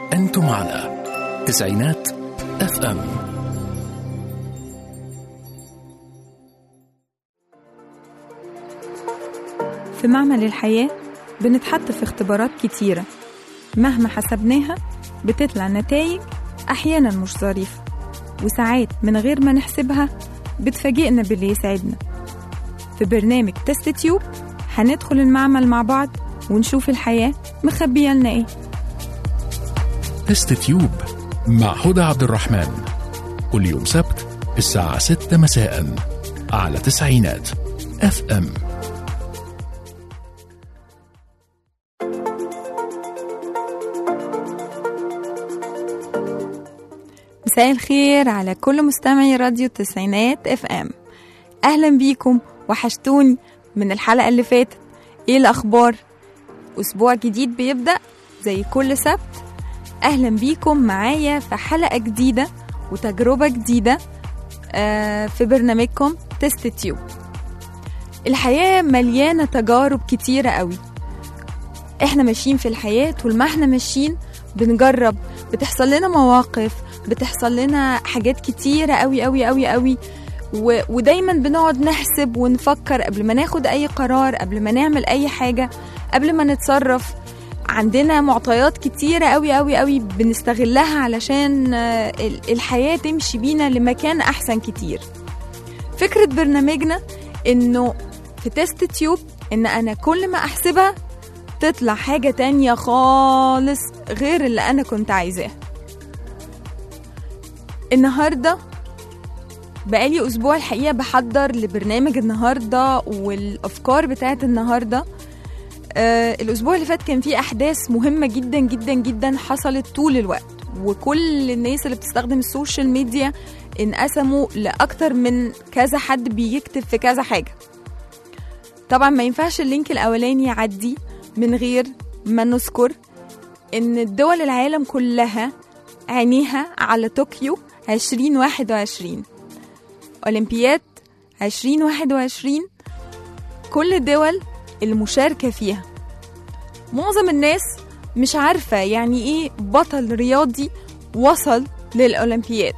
أنتم على تسعينات اف ام في معمل الحياة بنتحط في اختبارات كتيرة مهما حسبناها بتطلع نتائج أحيانا مش ظريفة وساعات من غير ما نحسبها بتفاجئنا باللي يسعدنا في برنامج تست تيوب هندخل المعمل مع بعض ونشوف الحياة مخبية لنا ايه تست تيوب مع هدى عبد الرحمن كل يوم سبت الساعة 6 مساء على تسعينات اف ام مساء الخير على كل مستمعي راديو التسعينات اف ام اهلا بيكم وحشتوني من الحلقة اللي فاتت ايه الاخبار اسبوع جديد بيبدأ زي كل سبت اهلا بيكم معايا في حلقة جديدة وتجربة جديدة آه، في برنامجكم تست تيوب الحياة مليانة تجارب كتيرة قوي احنا ماشيين في الحياة طول ما احنا ماشيين بنجرب بتحصل لنا مواقف بتحصل لنا حاجات كتيرة قوي قوي قوي قوي و... ودايما بنقعد نحسب ونفكر قبل ما ناخد اي قرار قبل ما نعمل اي حاجة قبل ما نتصرف عندنا معطيات كتيرة قوي قوي قوي بنستغلها علشان آه، ال- الحياة تمشي بينا لمكان أحسن كتير فكرة برنامجنا إنه في تيست تيوب إن أنا كل ما أحسبها تطلع حاجة تانية خالص غير اللي أنا كنت عايزاه النهاردة بقالي أسبوع الحقيقة بحضر لبرنامج النهاردة والأفكار بتاعت النهاردة آه الأسبوع اللي فات كان فيه أحداث مهمة جدا جدا جدا حصلت طول الوقت وكل الناس اللي بتستخدم السوشيال ميديا انقسموا لأكتر من كذا حد بيكتب في كذا حاجة طبعا ما ينفعش اللينك الأولاني يعدي من غير ما نذكر إن الدول العالم كلها عينيها على طوكيو 2021 أولمبياد 2021 كل الدول المشاركة فيها معظم الناس مش عارفة يعني إيه بطل رياضي وصل للأولمبياد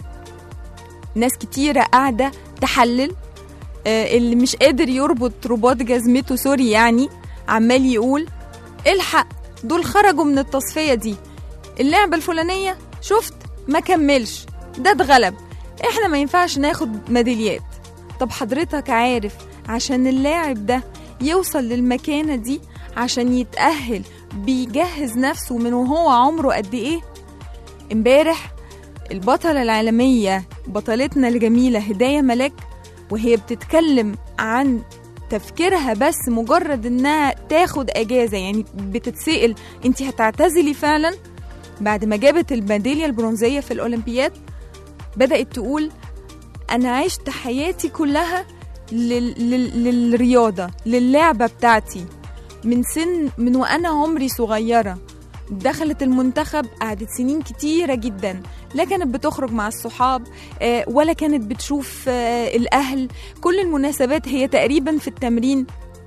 ناس كتيرة قاعدة تحلل آه، اللي مش قادر يربط رباط جزمته سوري يعني عمال يقول الحق دول خرجوا من التصفية دي اللعبة الفلانية شفت ما كملش ده اتغلب احنا ما ينفعش ناخد ميداليات طب حضرتك عارف عشان اللاعب ده يوصل للمكانة دي عشان يتأهل بيجهز نفسه من وهو عمره قد ايه امبارح البطلة العالمية بطلتنا الجميلة هداية ملاك وهي بتتكلم عن تفكيرها بس مجرد انها تاخد اجازة يعني بتتسأل انت هتعتزلي فعلا بعد ما جابت الميدالية البرونزية في الأولمبياد بدأت تقول أنا عشت حياتي كلها لل... لل... للرياضة للعبة بتاعتي من سن من وأنا عمري صغيرة دخلت المنتخب قعدت سنين كتيرة جدا لا كانت بتخرج مع الصحاب آه، ولا كانت بتشوف آه، الأهل كل المناسبات هي تقريبا في التمرين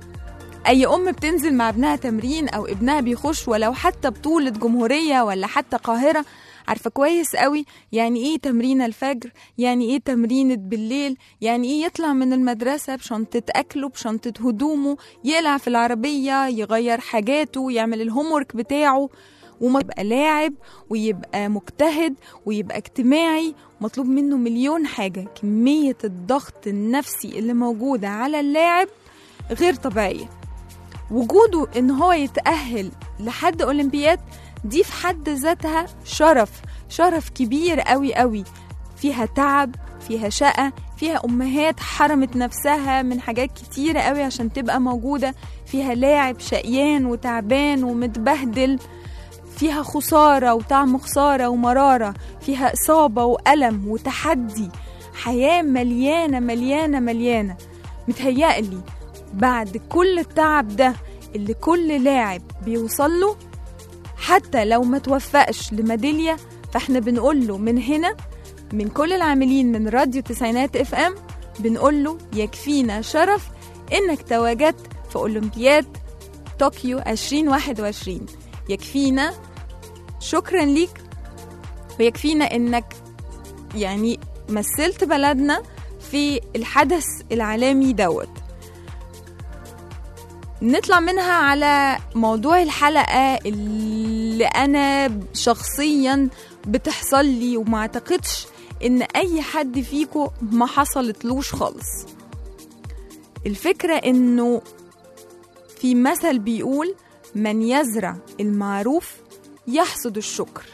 أي أم بتنزل مع ابنها تمرين أو ابنها بيخش ولو حتى بطولة جمهورية ولا حتى قاهرة عارفة كويس قوي يعني إيه تمرين الفجر يعني إيه تمرينة بالليل يعني إيه يطلع من المدرسة بشنطة أكله بشنطة هدومه يقلع في العربية يغير حاجاته يعمل الهومورك بتاعه وما يبقى لاعب ويبقى مجتهد ويبقى اجتماعي مطلوب منه مليون حاجة كمية الضغط النفسي اللي موجودة على اللاعب غير طبيعية وجوده ان هو يتأهل لحد اولمبياد دي في حد ذاتها شرف شرف كبير قوي قوي فيها تعب فيها شقة فيها أمهات حرمت نفسها من حاجات كتيرة قوي عشان تبقى موجودة فيها لاعب شقيان وتعبان ومتبهدل فيها خسارة وطعم خسارة ومرارة فيها إصابة وألم وتحدي حياة مليانة مليانة مليانة متهيألي بعد كل التعب ده اللي كل لاعب بيوصل له حتى لو ما توفقش لميدالية فاحنا بنقول له من هنا من كل العاملين من راديو تسعينات اف ام بنقول له يكفينا شرف انك تواجدت في اولمبياد طوكيو 2021 يكفينا شكرا ليك ويكفينا انك يعني مثلت بلدنا في الحدث العالمي دوت نطلع منها على موضوع الحلقة اللي أنا شخصيا بتحصل لي وما اعتقدش إن أي حد فيكو ما حصلتلوش خالص الفكرة إنه في مثل بيقول من يزرع المعروف يحصد الشكر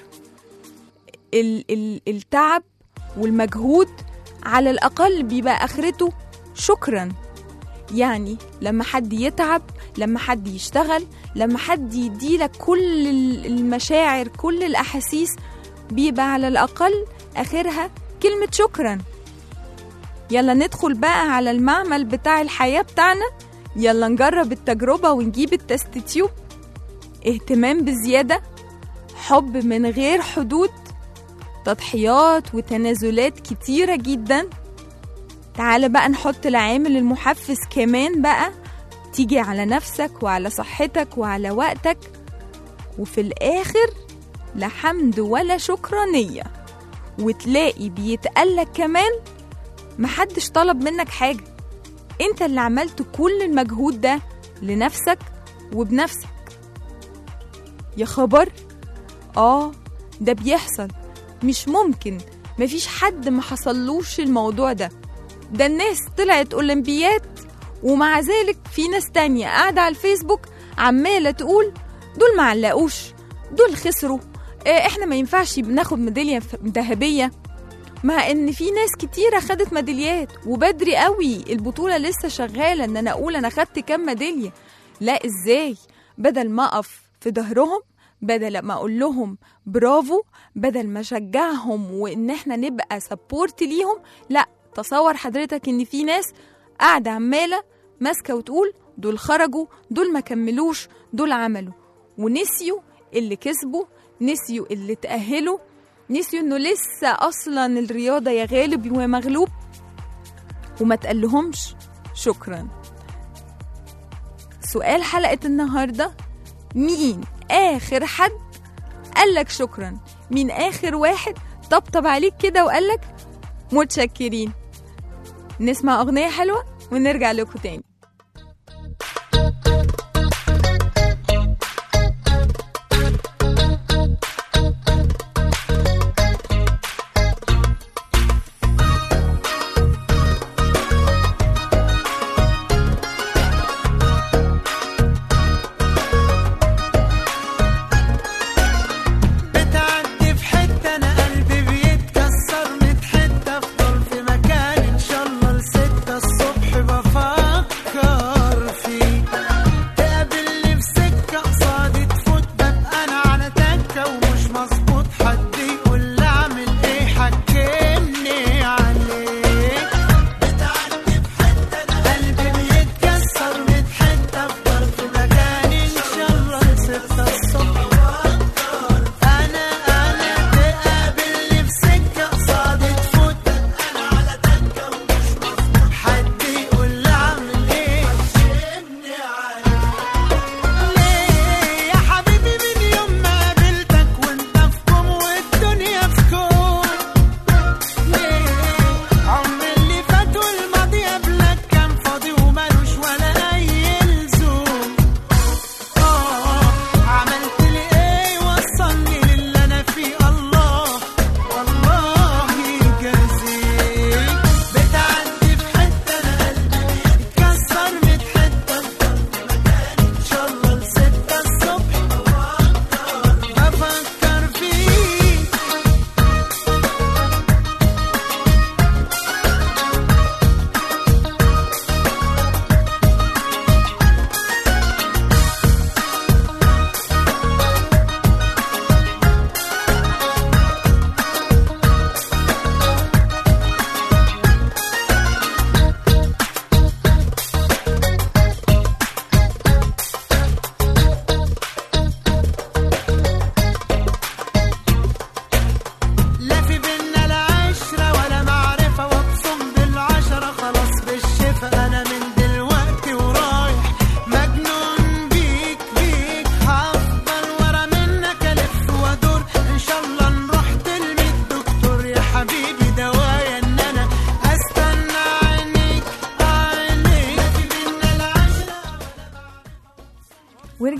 ال- ال- التعب والمجهود على الأقل بيبقى آخرته شكرا يعني لما حد يتعب لما حد يشتغل لما حد يديلك كل ال- المشاعر كل الأحاسيس بيبقى على الأقل آخرها كلمة شكرا يلا ندخل بقى على المعمل بتاع الحياة بتاعنا يلا نجرب التجربة ونجيب التست تيوب اهتمام بزيادة حب من غير حدود تضحيات وتنازلات كتيرة جدا تعال بقى نحط العامل المحفز كمان بقى تيجي على نفسك وعلى صحتك وعلى وقتك وفي الآخر لا حمد ولا شكرانية وتلاقي بيتقالك كمان محدش طلب منك حاجة انت اللي عملت كل المجهود ده لنفسك وبنفسك يا خبر اه ده بيحصل مش ممكن مفيش حد ما حصلوش الموضوع ده ده الناس طلعت اولمبيات ومع ذلك في ناس تانية قاعدة على الفيسبوك عمالة تقول دول معلقوش دول خسروا آه، احنا ما ينفعش بناخد ميدالية ف- ذهبية مع ان في ناس كتيرة خدت ميداليات وبدري قوي البطولة لسه شغالة ان انا اقول انا خدت كام ميدالية لا ازاي بدل ما اقف في ظهرهم بدل ما اقول لهم برافو بدل ما اشجعهم وان احنا نبقى سبورت ليهم لا تصور حضرتك ان في ناس قاعدة عمالة ماسكة وتقول دول خرجوا دول ما كملوش دول عملوا ونسيوا اللي كسبوا نسيوا اللي تأهلوا نسيوا انه لسه اصلا الرياضة يا غالب ويا مغلوب وما تقلهمش شكرا سؤال حلقة النهاردة مين آخر حد قالك شكرا مين آخر واحد طبطب عليك كده وقالك متشكرين نسمع أغنية حلوة ونرجع لكم تاني بتعدي في حتة أنا قلبي بيتكسر ميت حتة أفضل في مكاني إن شاء الله لستة الصبح بفكر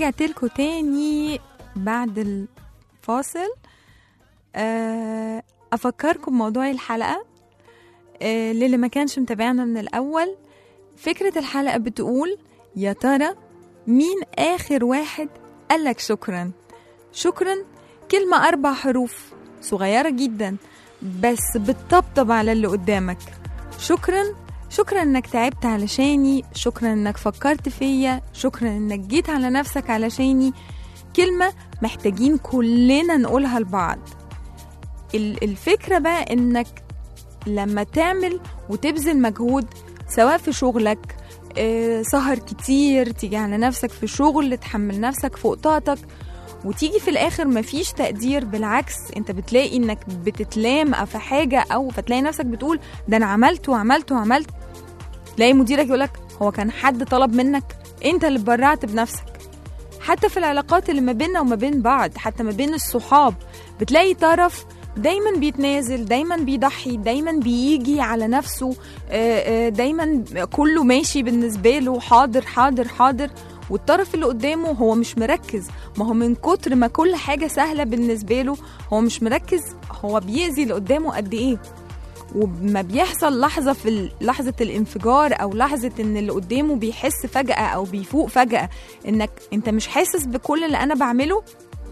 ورجعت لكم تاني بعد الفاصل آه، افكركم بموضوع الحلقه آه، للي ما كانش متابعنا من الاول فكره الحلقه بتقول يا ترى مين اخر واحد قالك شكرا شكرا كلمه اربع حروف صغيره جدا بس بتطبطب على اللي قدامك شكرا شكرا انك تعبت علشاني شكرا انك فكرت فيا شكرا انك جيت على نفسك علشاني كلمة محتاجين كلنا نقولها لبعض ال- الفكرة بقى انك لما تعمل وتبذل مجهود سواء في شغلك آه، سهر كتير تيجي على نفسك في شغل تحمل نفسك فوق طاقتك وتيجي في الاخر مفيش تقدير بالعكس انت بتلاقي انك بتتلام في حاجة او فتلاقي نفسك بتقول ده انا عملت وعملت وعملت تلاقي مديرك يقولك هو كان حد طلب منك انت اللي اتبرعت بنفسك حتى في العلاقات اللي ما بيننا وما بين بعض حتى ما بين الصحاب بتلاقي طرف دايما بيتنازل دايما بيضحي دايما بيجي على نفسه آه، آه، دايما كله ماشي بالنسبة له حاضر حاضر حاضر والطرف اللي قدامه هو مش مركز ما هو من كتر ما كل حاجة سهلة بالنسبة له هو مش مركز هو بيأذي اللي قدامه قد ايه وما بيحصل لحظة في ال- لحظة الانفجار أو لحظة إن اللي قدامه بيحس فجأة أو بيفوق فجأة إنك أنت مش حاسس بكل اللي أنا بعمله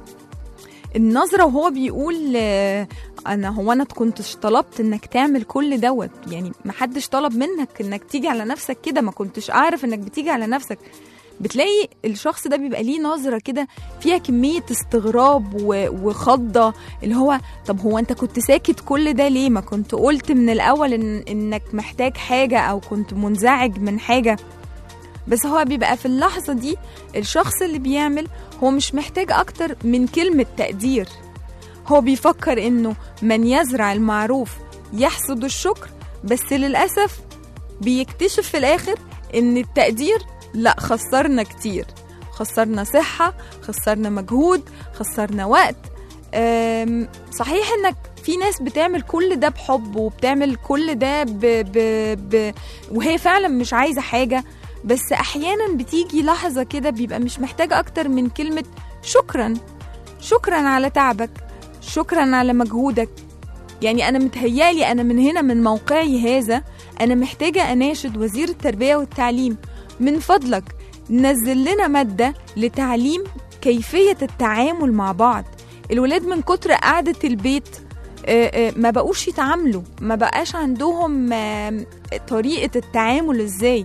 النظرة وهو بيقول آه، أنا هو أنا كنتش طلبت إنك تعمل كل دوت يعني محدش طلب منك إنك تيجي على نفسك كده ما كنتش أعرف إنك بتيجي على نفسك بتلاقي الشخص ده بيبقى ليه نظرة كده فيها كمية استغراب و- وخضة اللي هو طب هو انت كنت ساكت كل ده ليه ما كنت قلت من الاول إن انك محتاج حاجة او كنت منزعج من حاجة بس هو بيبقى في اللحظة دي الشخص اللي بيعمل هو مش محتاج اكتر من كلمة تقدير هو بيفكر انه من يزرع المعروف يحصد الشكر بس للأسف بيكتشف في الآخر ان التقدير لا خسرنا كتير خسرنا صحة خسرنا مجهود خسرنا وقت أم، صحيح انك في ناس بتعمل كل ده بحب وبتعمل كل ده ب... ب... ب... وهي فعلا مش عايزة حاجة بس احيانا بتيجي لحظة كده بيبقى مش محتاجة اكتر من كلمة شكرا شكرا على تعبك شكرا على مجهودك يعني انا متهيالي انا من هنا من موقعي هذا انا محتاجة اناشد وزير التربية والتعليم من فضلك نزل لنا مادة لتعليم كيفية التعامل مع بعض الولاد من كتر قعدة البيت آه، آه، ما بقوش يتعاملوا ما بقاش عندهم آه، طريقة التعامل ازاي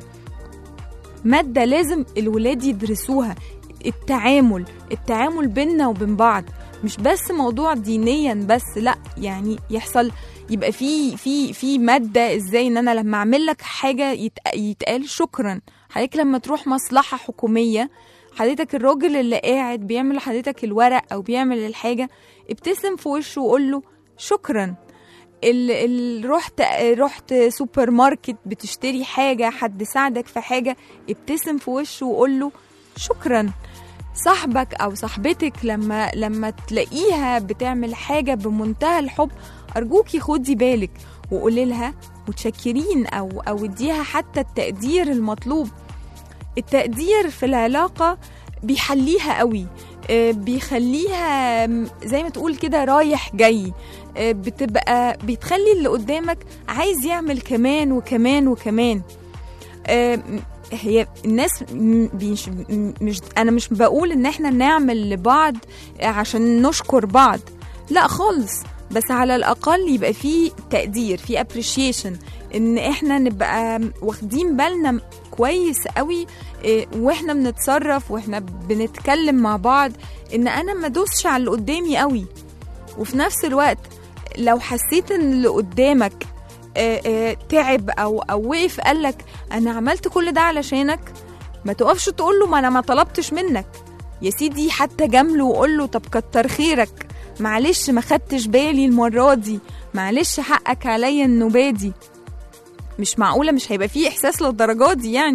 مادة لازم الولاد يدرسوها التعامل التعامل بيننا وبين بعض مش بس موضوع دينيا بس لا يعني يحصل يبقى في في في ماده ازاي ان انا لما اعمل لك حاجه يتق- يتقال شكرا حضرتك لما تروح مصلحه حكوميه حضرتك الراجل اللي قاعد بيعمل لحضرتك الورق او بيعمل الحاجه ابتسم في وشه وقول له شكرا ال ال رحت رحت سوبر ماركت بتشتري حاجه حد ساعدك في حاجه ابتسم في وشه وقول له شكرا صاحبك او صاحبتك لما لما تلاقيها بتعمل حاجه بمنتهى الحب ارجوكي خدي بالك وقولي لها متشكرين او او اديها حتى التقدير المطلوب التقدير في العلاقه بيحليها قوي آه، بيخليها م- زي ما تقول كده رايح جاي آه، بتبقى بتخلي اللي قدامك عايز يعمل كمان وكمان وكمان آه، م- هي الناس م- مش م- مش انا مش بقول ان احنا نعمل لبعض عشان نشكر بعض لا خالص بس على الاقل يبقى في تقدير في appreciation ان احنا نبقى واخدين بالنا كويس قوي إيه، واحنا بنتصرف واحنا بنتكلم مع بعض ان انا ما دوسش على اللي قدامي قوي وفي نفس الوقت لو حسيت ان اللي قدامك آه، آه، تعب او او وقف قالك انا عملت كل ده علشانك ما تقفش تقول له ما انا ما طلبتش منك يا سيدي حتى جامله وقول له طب كتر خيرك معلش ما خدتش بالي المرة دي معلش حقك عليا النوبة دي مش معقولة مش هيبقى فيه إحساس للدرجات دي يعني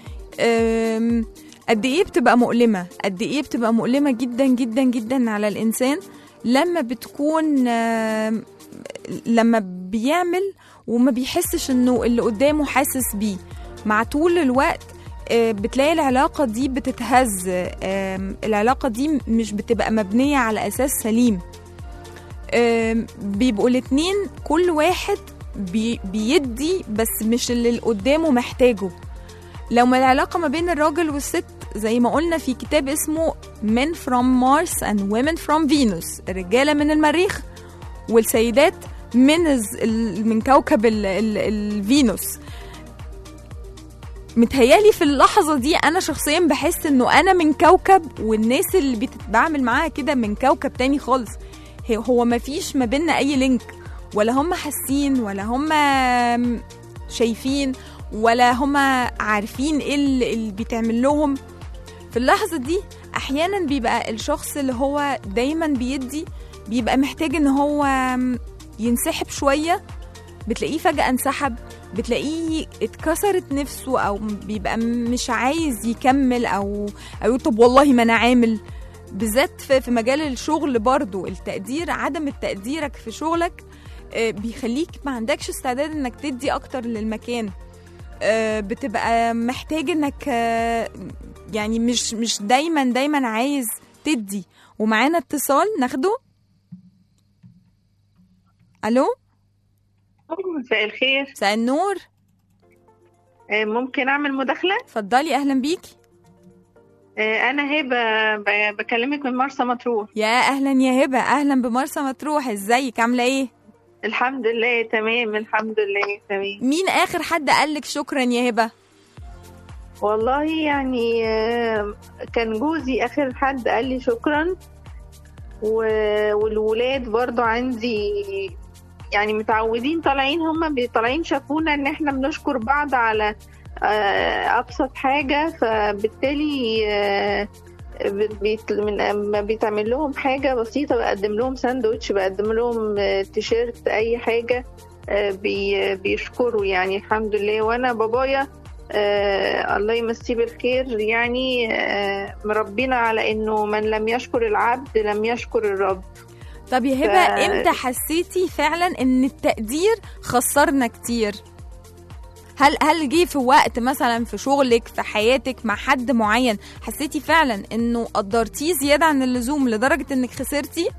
أم، قد إيه بتبقى مؤلمة قد إيه بتبقى مؤلمة جدا جدا جدا على الإنسان لما بتكون آم، لما بيعمل وما بيحسش إنه اللي قدامه حاسس بيه مع طول الوقت آه، بتلاقي العلاقة دي بتتهز آم، العلاقة دي مش بتبقى مبنية على أساس سليم آم، بيبقوا الاتنين كل واحد بي بيدي بس مش اللي اللي قدامه محتاجه لو ما العلاقة ما بين الراجل والست زي ما قلنا في كتاب اسمه Men from Mars and Women from Venus الرجالة من المريخ والسيدات من الز- ال- من كوكب ال- ال- الفينوس متهيالي في اللحظة دي أنا شخصيا بحس إنه أنا من كوكب والناس اللي بتتعامل معاها كده من كوكب تاني خالص هي- هو مفيش ما بيننا أي لينك ولا هم حاسين ولا هم شايفين ولا هم عارفين ايه اللي اللي بيتعمل لهم في اللحظة دي أحيانا بيبقى الشخص اللي هو دايما بيدي بيبقى محتاج إن هو ينسحب شوية بتلاقيه فجأة انسحب بتلاقيه اتكسرت نفسه أو بيبقى مش عايز يكمل أو أو يقول طب والله ما أنا عامل بالذات في في مجال الشغل برضو التقدير عدم تقديرك في شغلك آه، بيخليك ما عندكش استعداد انك تدي اكتر للمكان آه، بتبقى محتاج انك آه، يعني مش مش دايما دايما عايز تدي ومعانا اتصال ناخده الو مساء الخير مساء النور آه، ممكن اعمل مداخله اتفضلي اهلا بيكي آه، انا هبه ب- بكلمك من مرسى مطروح يا اهلا يا هبه اهلا بمرسى مطروح ازيك عامله ايه الحمد لله تمام الحمد لله تمام مين اخر حد قالك شكرا يا هبه والله يعني آه، كان جوزي اخر حد قال لي شكرا و- والولاد برضو عندي يعني متعودين طالعين هم طالعين شافونا ان احنا بنشكر بعض على آه، ابسط حاجه فبالتالي آه، بت- بيت- من لما بيتعمل لهم حاجه بسيطه بقدم لهم ساندوتش بقدم لهم آه، تيشيرت اي حاجه آه، بي- بيشكروا يعني الحمد لله وانا بابايا آه الله يمسيه بالخير يعني آه مربينا على انه من لم يشكر العبد لم يشكر الرب طب يا هبه ف- امتى حسيتي فعلا ان التقدير خسرنا كتير هل هل جه في وقت مثلا في شغلك في حياتك مع حد معين حسيتي فعلا انه قدرتيه زياده عن اللزوم لدرجه انك خسرتي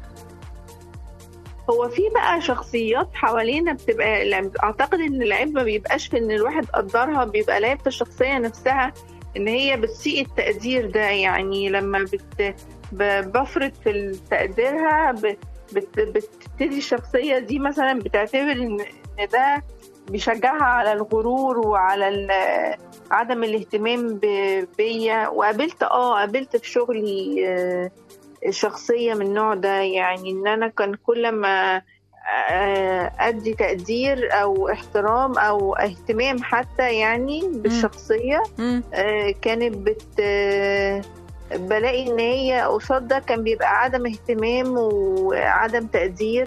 هو في بقى شخصيات حوالينا بتبقى العيب- اعتقد ان العيب ما بيبقاش في ان الواحد قدرها بيبقى العيب في الشخصيه نفسها ان هي بتسيء التقدير ده يعني لما بت ب- بفرض في تقديرها ب- بت بتبتدي الشخصيه دي مثلا بتعتبر ان إن ده بيشجعها على الغرور وعلى ال- عدم الاهتمام ب- بيا وقابلت اه قابلت في شغلي آه شخصية من النوع ده يعني إن أنا كان كل ما آه، أدي تقدير أو احترام أو اهتمام حتى يعني بالشخصية مم. آه، كانت بت آه، بلاقي إن هي قصاد ده كان بيبقى عدم اهتمام وعدم تقدير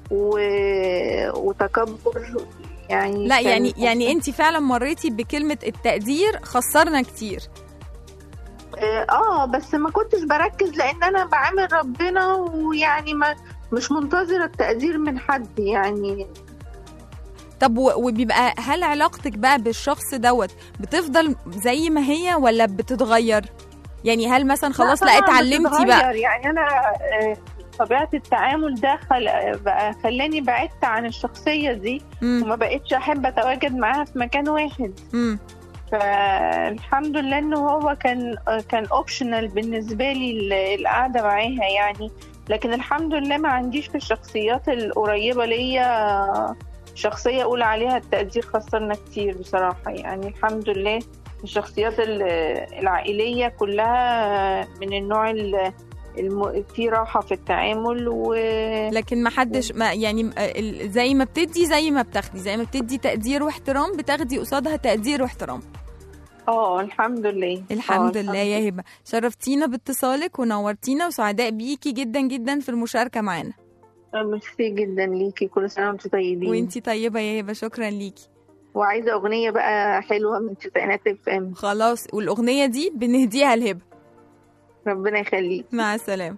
و- وتكبر يعني لا كان- يعني يعني انت فعلا مريتي بكلمه التقدير خسرنا كتير اه آه، بس ما كنتش بركز لان انا بعامل ربنا ويعني ما مش منتظرة التقدير من حد يعني طب و- وبيبقى هل علاقتك بقى بالشخص دوت بتفضل زي ما هي ولا بتتغير يعني هل مثلا خلاص لا طبعاً اتعلمتي بقى بتتغير. يعني انا آه، طبيعة التعامل ده خل... بقى خلاني بعدت عن الشخصية دي مم. وما بقتش احب اتواجد معاها في مكان واحد مم. فالحمد لله ان هو كان كان اوبشنال بالنسبه لي ال- القعده معاها يعني لكن الحمد لله ما عنديش في الشخصيات القريبه ليا شخصيه اقول عليها التقدير خسرنا كتير بصراحه يعني الحمد لله الشخصيات ال- العائليه كلها من النوع ال- الم... في راحه في التعامل و لكن ما حدش ما يعني م- ال- زي ما بتدي زي ما بتاخدي زي ما بتدي تقدير واحترام بتاخدي قصادها تقدير واحترام اه الحمد لله الحمد آه، لله يا هبه شرفتينا باتصالك ونورتينا وسعداء بيكي جدا جدا في المشاركه معانا ميرسي جدا ليكي كل سنه وانتم طيبين وانتي طيبه يا هبه شكرا ليكي وعايزه اغنيه بقى حلوه من تسعينات اف ام خلاص والاغنيه دي بنهديها لهبه ربنا يخليك مع السلامه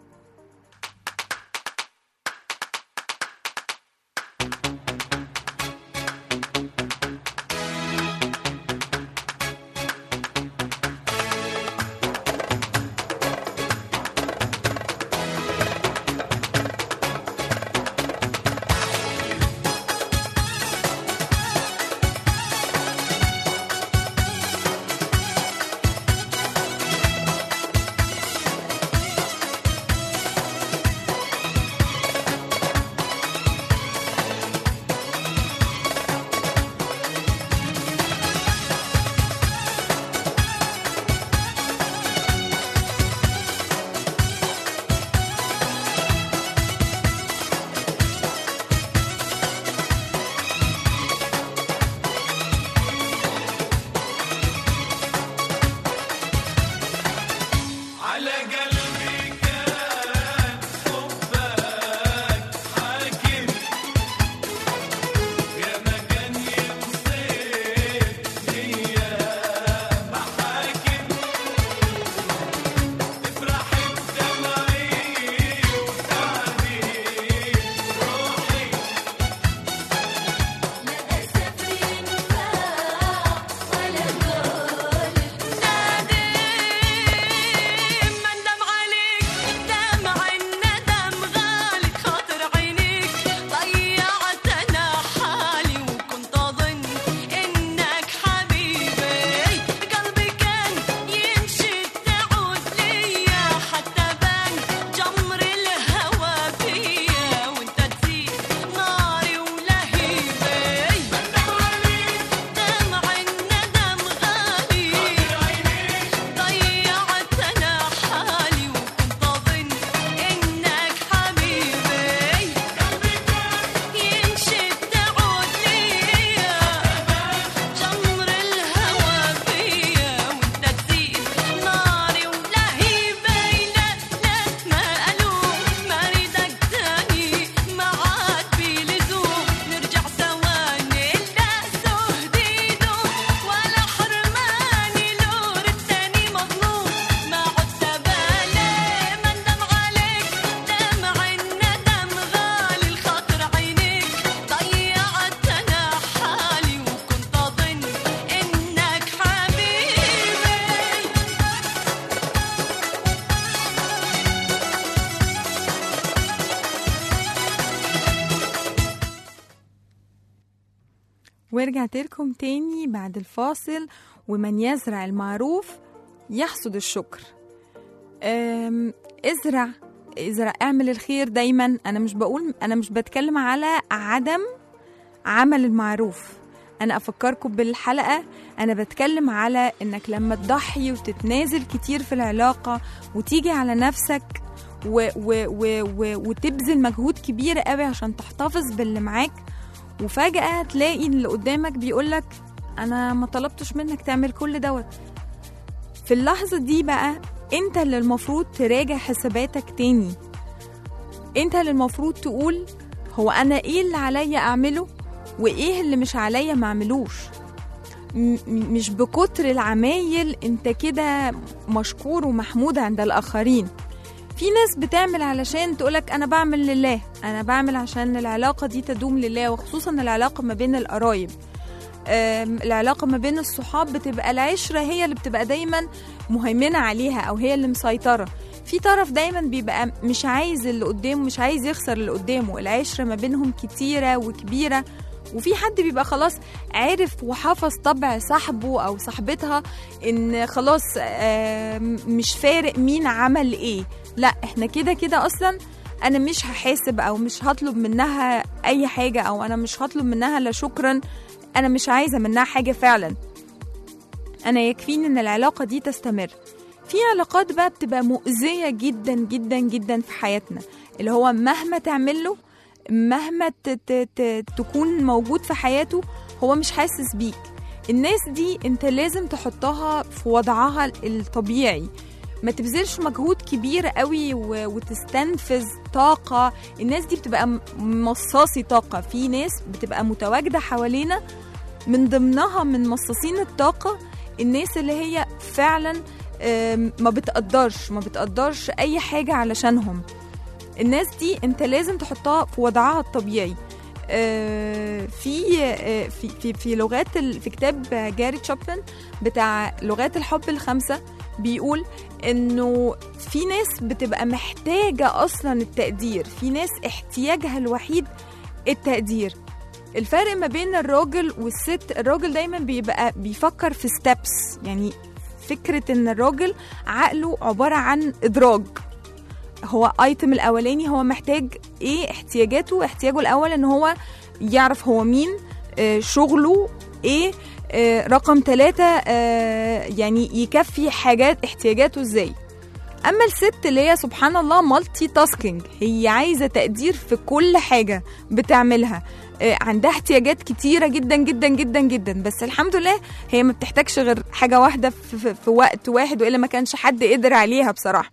ورجعت لكم تاني بعد الفاصل ومن يزرع المعروف يحصد الشكر أم، ازرع ازرع اعمل الخير دايما انا مش بقول انا مش بتكلم على عدم عمل المعروف انا افكركم بالحلقه انا بتكلم على انك لما تضحي وتتنازل كتير في العلاقه وتيجي على نفسك و و و و وتبذل مجهود كبير قوي عشان تحتفظ باللي معاك وفجأة تلاقي اللي قدامك بيقولك أنا ما طلبتش منك تعمل كل دوت في اللحظة دي بقى أنت اللي المفروض تراجع حساباتك تاني أنت اللي المفروض تقول هو أنا إيه اللي عليا أعمله وإيه اللي مش عليا ما أعملوش م- م- مش بكتر العمايل أنت كده مشكور ومحمود عند الآخرين في ناس بتعمل علشان تقولك أنا بعمل لله أنا بعمل عشان العلاقة دي تدوم لله وخصوصا العلاقة ما بين القرايب أم، العلاقة ما بين الصحاب بتبقى العشرة هي اللي بتبقى دايما مهيمنة عليها أو هي اللي مسيطرة في طرف دايما بيبقى مش عايز اللي قدامه مش عايز يخسر اللي قدامه العشرة ما بينهم كتيرة وكبيرة وفي حد بيبقى خلاص عارف وحفظ طبع صاحبه أو صاحبتها إن خلاص آم، مش فارق مين عمل إيه لا احنا كده كده أصلا أنا مش هحاسب أو مش هطلب منها أي حاجة أو أنا مش هطلب منها لا شكرا انا مش عايزه منها حاجه فعلا انا يكفيني ان العلاقه دي تستمر في علاقات بقى بتبقى مؤذيه جدا جدا جدا في حياتنا اللي هو مهما تعمل له مهما ت- ت- ت- تكون موجود في حياته هو مش حاسس بيك الناس دي انت لازم تحطها في وضعها الطبيعي ما تبذلش مجهود كبير قوي و- وتستنفذ طاقة الناس دي بتبقى م- مصاصي طاقة في ناس بتبقى متواجدة حوالينا من ضمنها من مصاصين الطاقة الناس اللي هي فعلا آم، ما بتقدرش ما بتقدرش أي حاجة علشانهم الناس دي انت لازم تحطها في وضعها الطبيعي آه، في آه، في في في لغات ال- في كتاب جاري تشوبلن بتاع لغات الحب الخمسه بيقول انه في ناس بتبقى محتاجه اصلا التقدير في ناس احتياجها الوحيد التقدير الفرق ما بين الراجل والست الراجل دايما بيبقى بيفكر في ستيبس يعني فكره ان الراجل عقله عباره عن ادراج هو ايتم الاولاني هو محتاج ايه احتياجاته احتياجه الاول ان هو يعرف هو مين آه، شغله ايه آه، رقم ثلاثة آه، يعني يكفي حاجات احتياجاته ازاي اما الست اللي هي سبحان الله مالتي تاسكينج هي عايزه تقدير في كل حاجه بتعملها آه، عندها احتياجات كتيره جدا جدا جدا جدا بس الحمد لله هي ما بتحتاجش غير حاجه واحده في, في, في وقت واحد والا ما كانش حد قدر عليها بصراحه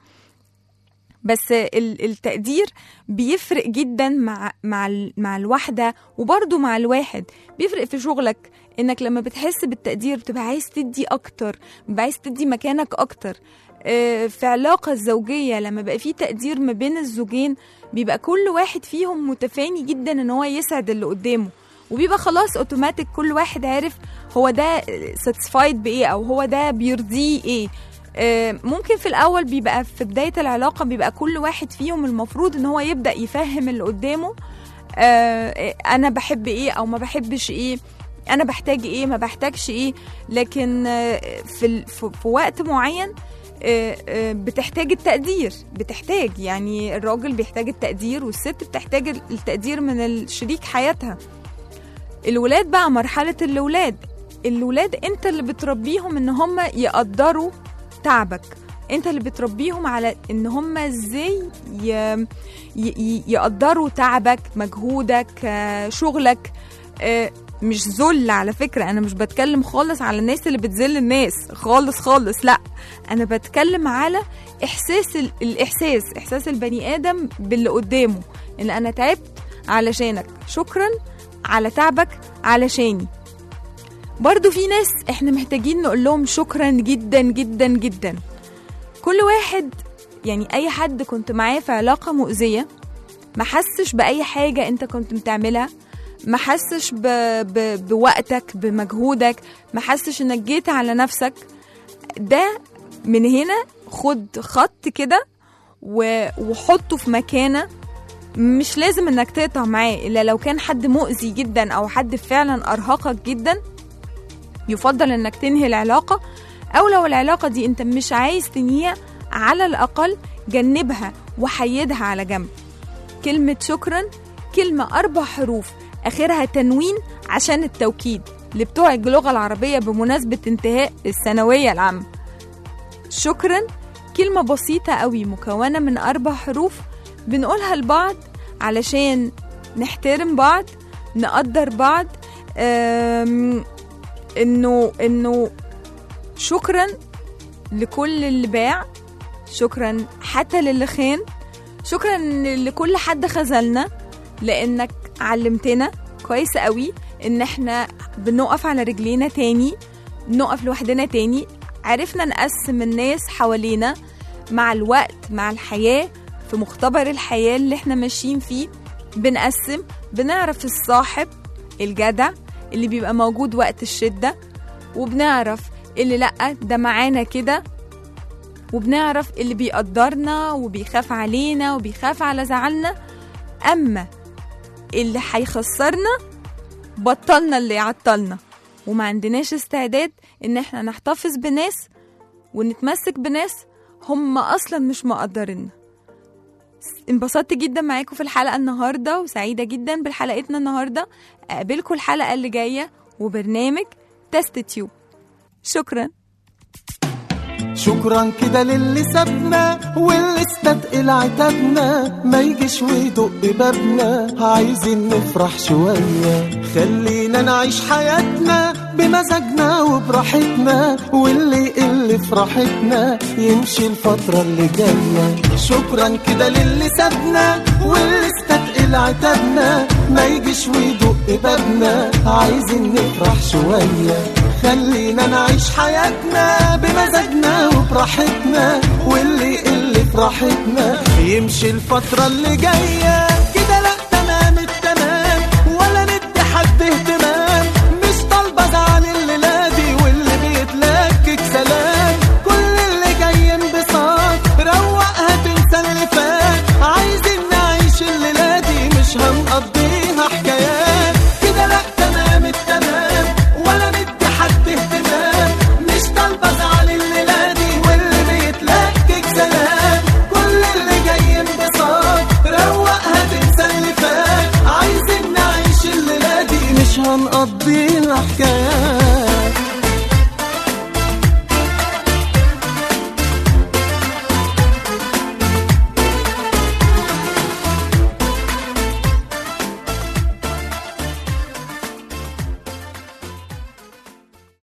بس ال- التقدير بيفرق جدا مع مع ال- مع الواحده وبرضه مع الواحد بيفرق في شغلك انك لما بتحس بالتقدير بتبقى عايز تدي اكتر بتبقى عايز تدي مكانك اكتر آه، في علاقة الزوجية لما بقى في تقدير ما بين الزوجين بيبقى كل واحد فيهم متفاني جدا ان هو يسعد اللي قدامه وبيبقى خلاص اوتوماتيك كل واحد عارف هو ده ساتسفايد بايه او هو ده بيرضيه ايه آه، ممكن في الاول بيبقى في بدايه العلاقه بيبقى كل واحد فيهم المفروض ان هو يبدا يفهم اللي قدامه آه، انا بحب ايه او ما بحبش ايه انا بحتاج ايه ما بحتاجش ايه لكن آه، في ال- في في وقت معين آه، آه، بتحتاج التقدير بتحتاج يعني الراجل بيحتاج التقدير والست بتحتاج التقدير من الشريك حياتها الولاد بقى مرحلة الولاد الولاد انت اللي بتربيهم ان هم يقدروا تعبك انت اللي بتربيهم على ان هم ازاي ي... ي... ي- يقدروا تعبك مجهودك آه، شغلك آه، مش ذل على فكرة أنا مش بتكلم خالص على الناس اللي بتذل الناس خالص خالص لا أنا بتكلم على إحساس ال... الإحساس إحساس البني آدم باللي قدامه إن أنا تعبت علشانك شكرا على تعبك علشاني برضو في ناس احنا محتاجين نقول لهم شكرا جدا جدا جدا كل واحد يعني اي حد كنت معاه في علاقة مؤذية ما حسش بأي حاجة انت كنت بتعملها ما حسش ب... ب... بوقتك بمجهودك ما حسش انك جيت على نفسك ده من هنا خد خط كده و... وحطه في مكانه مش لازم انك تقطع معاه الا لو كان حد مؤذي جدا او حد فعلا ارهقك جدا يفضل انك تنهي العلاقة او لو العلاقة دي انت مش عايز تنهيها على الاقل جنبها وحيدها على جنب كلمة شكرا كلمة أربع حروف آخرها تنوين عشان التوكيد لبتوع اللغة العربية بمناسبة انتهاء الثانوية العامة شكرا كلمة بسيطة قوي مكونة من أربع حروف بنقولها لبعض علشان نحترم بعض نقدر بعض أم، انه انه شكرا لكل اللي باع شكرا حتى للي خان شكرا لكل حد خذلنا لانك علمتنا كويس قوي ان احنا بنقف على رجلينا تاني نقف لوحدنا تاني عرفنا نقسم الناس حوالينا مع الوقت مع الحياة في مختبر الحياة اللي احنا ماشيين فيه بنقسم بنعرف الصاحب الجدع اللي بيبقى موجود وقت الشدة وبنعرف اللي لأ ده معانا كده وبنعرف اللي بيقدرنا وبيخاف علينا وبيخاف على زعلنا أما اللي هيخسرنا بطلنا اللي يعطلنا وما عندناش استعداد ان احنا نحتفظ بناس ونتمسك بناس هم اصلا مش مقدريننا انبسطت جدا معاكم في الحلقة النهاردة وسعيدة جدا بحلقتنا النهاردة أقابلكم الحلقة اللي جاية وبرنامج تست تيوب شكرا شكرا كده للي سابنا واللي استتقل عتابنا ما يجيش ويدق بابنا عايزين نفرح شوية خلينا نعيش حياتنا بمزاجنا وبراحتنا واللي يقل فرحتنا يمشي الفترة اللي جاية شكرا كده للي سابنا واللي استتقل عتابنا ما يجيش ويدق بابنا عايزين نفرح شوية خلينا نعيش حياتنا بمزاجنا وبراحتنا واللي يقل فرحتنا يمشي الفترة اللي جاية